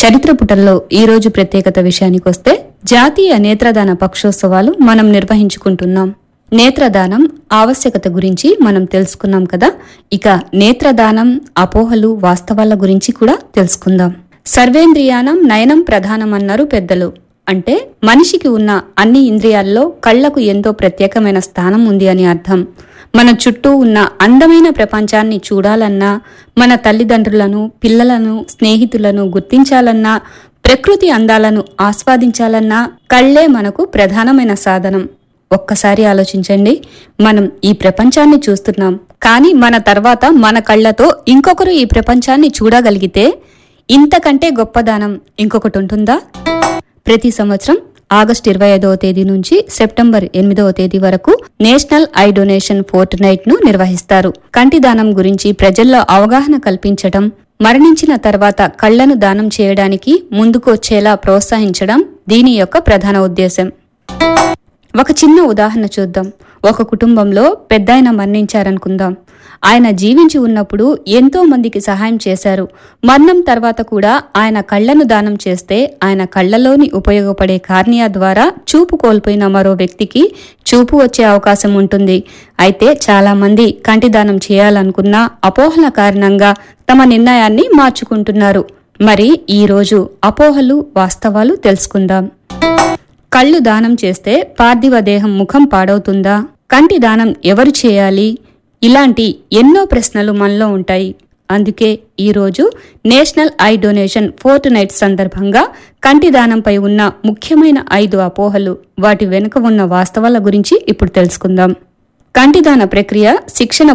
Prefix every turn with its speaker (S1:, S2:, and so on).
S1: చరిత్ర పుటల్లో ఈ రోజు ప్రత్యేకత విషయానికి వస్తే జాతీయ నేత్రదాన పక్షోత్సవాలు మనం నిర్వహించుకుంటున్నాం నేత్రదానం ఆవశ్యకత గురించి మనం తెలుసుకున్నాం కదా ఇక నేత్రదానం అపోహలు వాస్తవాల గురించి కూడా తెలుసుకుందాం సర్వేంద్రియానం నయనం ప్రధానం అన్నారు పెద్దలు అంటే మనిషికి ఉన్న అన్ని ఇంద్రియాల్లో కళ్లకు ఎంతో ప్రత్యేకమైన స్థానం ఉంది అని అర్థం మన చుట్టూ ఉన్న అందమైన ప్రపంచాన్ని చూడాలన్నా మన తల్లిదండ్రులను పిల్లలను స్నేహితులను గుర్తించాలన్నా ప్రకృతి అందాలను ఆస్వాదించాలన్నా కళ్ళే మనకు ప్రధానమైన సాధనం ఒక్కసారి ఆలోచించండి మనం ఈ ప్రపంచాన్ని చూస్తున్నాం కానీ మన తర్వాత మన కళ్ళతో ఇంకొకరు ఈ ప్రపంచాన్ని చూడగలిగితే ఇంతకంటే గొప్ప దానం ఇంకొకటి ఉంటుందా ప్రతి సంవత్సరం ఆగస్టు ఇరవై ఐదవ తేదీ నుంచి సెప్టెంబర్ ఎనిమిదవ తేదీ వరకు national eye donation fortnight ను నిర్వహిస్తారు కంటి దానం గురించి ప్రజల్లో అవగాహన కల్పించడం మరణించిన తర్వాత కళ్లను దానం చేయడానికి ముందుకు వచ్చేలా ప్రోత్సహించడం దీని యొక్క ప్రధాన ఉద్దేశం ఒక చిన్న ఉదాహరణ చూద్దాం ఒక కుటుంబంలో పెద్దాయన మరణించారనుకుందాం ఆయన జీవించి ఉన్నప్పుడు ఎంతో మందికి సహాయం చేశారు మరణం తర్వాత కూడా ఆయన కళ్లను దానం చేస్తే ఆయన కళ్లలోని ఉపయోగపడే కార్నియా ద్వారా చూపు కోల్పోయిన మరో వ్యక్తికి చూపు వచ్చే అవకాశం ఉంటుంది అయితే చాలా మంది కంటి దానం చేయాలనుకున్న అపోహల కారణంగా తమ నిర్ణయాన్ని మార్చుకుంటున్నారు మరి ఈ రోజు అపోహలు వాస్తవాలు తెలుసుకుందాం కళ్ళు దానం చేస్తే పార్థివ దేహం ముఖం పాడవుతుందా కంటి దానం ఎవరు చేయాలి ఇలాంటి ఎన్నో ప్రశ్నలు మనలో ఉంటాయి అందుకే ఈరోజు national eye donation fortnight సందర్భంగా కంటి దానంపై ఉన్న ముఖ్యమైన ఐదు అపోహలు వాటి వెనుక ఉన్న వాస్తవాల గురించి ఇప్పుడు తెలుసుకుందాం కంటిదాన ప్రక్రియ శిక్షణ